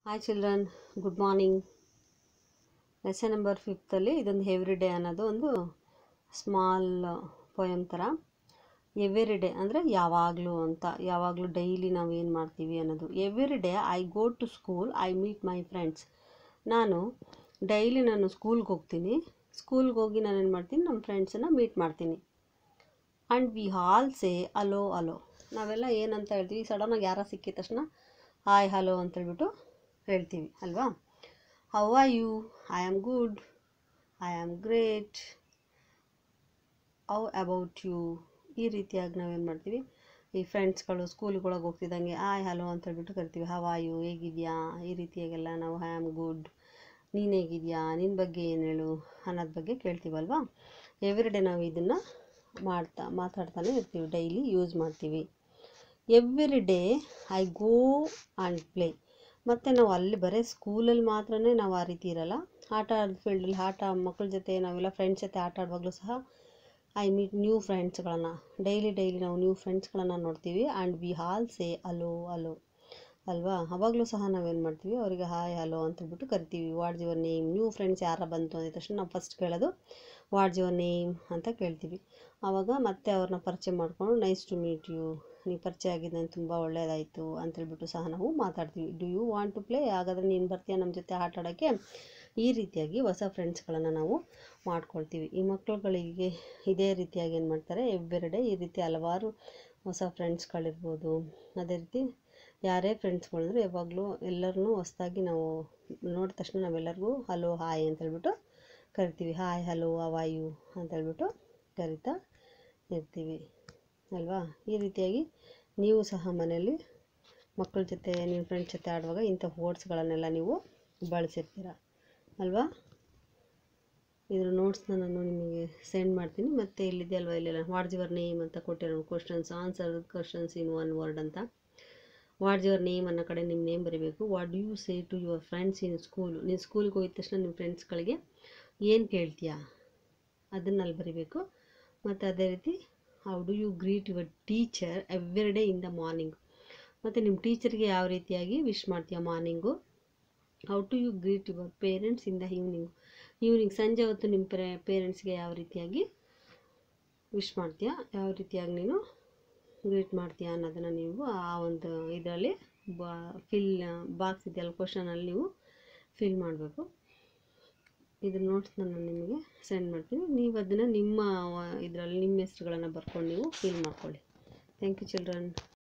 hi children good morning lesson number ಫಿಫ್ತಲ್ಲಿ ಇದೊಂದು every day ಅನ್ನೋದು ಒಂದು ಸ್ಮಾಲ್ ಪೊಯಮ್ ಥರ ಎವ್ರಿ ಡೇ ಅಂದರೆ ಯಾವಾಗಲೂ ಅಂತ ಯಾವಾಗಲೂ ಡೈಲಿ ನಾವು ಏನು ಮಾಡ್ತೀವಿ ಅನ್ನೋದು every day I go to school I meet my friends ನಾನು ಡೈಲಿ ನಾನು ಸ್ಕೂಲ್ಗೆ ಹೋಗ್ತೀನಿ ಸ್ಕೂಲ್ಗೆ ಹೋಗಿ ನಾನು ಏನು ಮಾಡ್ತೀನಿ ನಮ್ಮ ಫ್ರೆಂಡ್ಸನ್ನು ಮೀಟ್ ಮಾಡ್ತೀನಿ and we all say hello hello ನಾವೆಲ್ಲ ಏನಂತ ಹೇಳ್ತೀವಿ ಸಡನ್ನಾಗಿ ಯಾರ ಸಿಕ್ಕಿದ ತಕ್ಷಣ ಹಾಯ್ ಹಲೋ ಅಂತೇಳ್ಬಿಟ್ಟು ಹೇಳ್ತೀವಿ ಅಲ್ವಾ how are you I am good I am great how about you ಈ ರೀತಿಯಾಗಿ ನಾವೇನು ಮಾಡ್ತೀವಿ ಈ ಫ್ರೆಂಡ್ಸ್ಗಳು ಸ್ಕೂಲ್ಗೊಳಗೆ ಹೋಗ್ತಿದ್ದಂಗೆ ಆಯ್ ಹಲೋ ಅಂತ ಹೇಳ್ಬಿಟ್ಟು ಕರಿತೀವಿ ಹವ ಯು ಹೇಗಿದ್ಯಾ ಈ ರೀತಿಯಾಗೆಲ್ಲ ನಾವು ಐ ಆಮ್ ಗುಡ್ ನೀನು ಹೇಗಿದ್ಯಾ ನಿನ್ನ ಬಗ್ಗೆ ಏನು ಹೇಳು ಅನ್ನೋದ್ರ ಬಗ್ಗೆ ಕೇಳ್ತೀವಲ್ವಾ ಎವ್ರಿ ಡೇ ನಾವು ಇದನ್ನು ಮಾಡ್ತಾ ಮಾತಾಡ್ತಾನೆ ಇರ್ತೀವಿ ಡೈಲಿ ಯೂಸ್ ಮಾಡ್ತೀವಿ every day I go and play ಮತ್ತು ನಾವು ಅಲ್ಲಿ ಬರೀ ಸ್ಕೂಲಲ್ಲಿ ಮಾತ್ರನೇ ನಾವು ಆ ರೀತಿ ಇರಲ್ಲ ಆಟ ಆಡೋ ಫೀಲ್ಡಲ್ಲಿ ಆಟ ಮಕ್ಕಳ ಜೊತೆ ನಾವೆಲ್ಲ ಫ್ರೆಂಡ್ಸ್ ಜೊತೆ ಆಟ ಆಡುವಾಗಲೂ ಸಹ ಐ ಮೀಟ್ ನ್ಯೂ ಫ್ರೆಂಡ್ಸ್ಗಳನ್ನು ಡೈಲಿ ಡೈಲಿ ನಾವು ನ್ಯೂ ಫ್ರೆಂಡ್ಸ್ಗಳನ್ನು ನೋಡ್ತೀವಿ and we all say hello hello ಅಲ್ವಾ ಅವಾಗಲೂ ಸಹ ನಾವೇನು ಮಾಡ್ತೀವಿ ಅವರಿಗೆ ಹಾಯ್ ಹಲೋ ಅಂತೇಳ್ಬಿಟ್ಟು ಕರಿತೀವಿ what's your name new friends ಯಾರ ಬಂತು ಅಂದಿದ ತಕ್ಷಣ ನಾವು ಫಸ್ಟ್ ಕೇಳೋದು ವಾಟ್ಸ್ ಯುವರ್ ನೇಮ್ ಅಂತ ಕೇಳ್ತೀವಿ ಆವಾಗ ಮತ್ತೆ ಅವ್ರನ್ನ ಪರಿಚಯ ಮಾಡಿಕೊಂಡು ನೈಸ್ ಟು ಮೀಟ್ ಯು ನೀವು ಪರಿಚಯ ಆಗಿದ್ದು ನನಗೆ ತುಂಬ ಒಳ್ಳೆಯದಾಯಿತು ಅಂತೇಳ್ಬಿಟ್ಟು ಸಹ ನಾವು ಮಾತಾಡ್ತೀವಿ do you want to play ಹಾಗಾದರೆ ನೀನು ಬರ್ತೀಯ ನಮ್ಮ ಜೊತೆ ಆಟ ಆಡೋಕ್ಕೆ ಈ ರೀತಿಯಾಗಿ ಹೊಸ ಫ್ರೆಂಡ್ಸ್ಗಳನ್ನು ನಾವು ಮಾಡ್ಕೊಳ್ತೀವಿ ಈ ಮಕ್ಕಳುಗಳಿಗೆ ಇದೇ ರೀತಿಯಾಗಿ ಏನು ಮಾಡ್ತಾರೆ ಎವ್ರಿ ಡೇ ಈ ರೀತಿ ಹಲವಾರು ಹೊಸ ಫ್ರೆಂಡ್ಸ್ಗಳಿರ್ಬೋದು ಅದೇ ರೀತಿ ಯಾರೇ ಫ್ರೆಂಡ್ಸ್ಗಳಿದ್ರು ಯಾವಾಗಲೂ ಎಲ್ಲರನ್ನೂ ಹೊಸ್ದಾಗಿ ನಾವು ನೋಡಿದ ತಕ್ಷಣ ನಾವೆಲ್ಲರಿಗೂ ಹಲೋ ಹಾಯ್ ಅಂತೇಳ್ಬಿಟ್ಟು ಕರಿತೀವಿ ಹಾಯ್ ಹಲೋ ಅವಾಯು ಅಂತೇಳ್ಬಿಟ್ಟು ಕರಿತಾ ಇರ್ತೀವಿ ಅಲ್ವಾ ಈ ರೀತಿಯಾಗಿ ನೀವು ಸಹ ಮನೆಯಲ್ಲಿ ಮಕ್ಕಳ ಜೊತೆ ನಿಮ್ಮ ಫ್ರೆಂಡ್ಸ್ ಜೊತೆ ಆಡುವಾಗ ಇಂಥ ವರ್ಡ್ಸ್ಗಳನ್ನೆಲ್ಲ ನೀವು ಬಳಸಿರ್ತೀರ ಅಲ್ವಾ ಇದ್ರ ನೋಟ್ಸ್ನ ನಾನು ನಿಮಗೆ ಸೆಂಡ್ ಮಾಡ್ತೀನಿ ಮತ್ತು ಇಲ್ಲಿದೆ ಅಲ್ವಾ ಇಲ್ಲೆಲ್ಲ ವಾಟ್ಸ್ ಯುವರ್ ನೇಮ್ ಅಂತ ಕೊಟ್ಟಿರೋ questions answer questions in one word ಅಂತ ವಾಟ್ಸ್ ಯುವರ್ ನೇಮ್ ಅನ್ನೋ ಕಡೆ ನಿಮ್ಮ ನೇಮ್ ಬರೀಬೇಕು what do you say to your friends in school ನೀನು ಸ್ಕೂಲ್ಗೆ ಹೋಗಿದ ತಕ್ಷಣ ನಿಮ್ಮ ಫ್ರೆಂಡ್ಸ್ಗಳಿಗೆ ಏನು ಕೇಳ್ತೀಯಾ ಅದನ್ನು ಅಲ್ಲಿ ಬರೀಬೇಕು ಮತ್ತು ಅದೇ ರೀತಿ how do you greet your teacher every day in the morning ಮತ್ತು ನಿಮ್ಮ ಟೀಚರ್ಗೆ ಯಾವ ರೀತಿಯಾಗಿ ವಿಶ್ ಮಾಡ್ತೀಯ morning how to you greet your parents in the evening evening ಸಂಜೆ ಹೊತ್ತು ನಿಮ್ಮ ಪೇ ಪೇರೆಂಟ್ಸ್ಗೆ ಯಾವ ರೀತಿಯಾಗಿ ವಿಶ್ ಮಾಡ್ತೀಯಾ ಯಾವ ರೀತಿಯಾಗಿ ನೀನು ಗ್ರೀಟ್ ಮಾಡ್ತೀಯಾ ಅನ್ನೋದನ್ನು ನೀವು ಆ ಒಂದು ಇದರಲ್ಲಿ ಬಾ ಫಿಲ್ ಬಾಕ್ಸ್ ಇದೆಯಲ್ಲ ಕ್ವಶನಲ್ಲಿ ನೀವು ಫಿಲ್ ಮಾಡಬೇಕು ಇದ್ರ ನೋಟ್ಸ್ನ ನಾನು ನಿಮಗೆ ಸೆಂಡ್ ಮಾಡ್ತೀನಿ ನೀವು ಅದನ್ನು ನಿಮ್ಮ ಇದರಲ್ಲಿ ನಿಮ್ಮ ಹೆಸ್ರುಗಳನ್ನು ಬರ್ಕೊಂಡು ನೀವು ಫಿಲ್ ಮಾಡ್ಕೊಳ್ಳಿ ಥ್ಯಾಂಕ್ ಯು ಚಿಲ್ಡ್ರನ್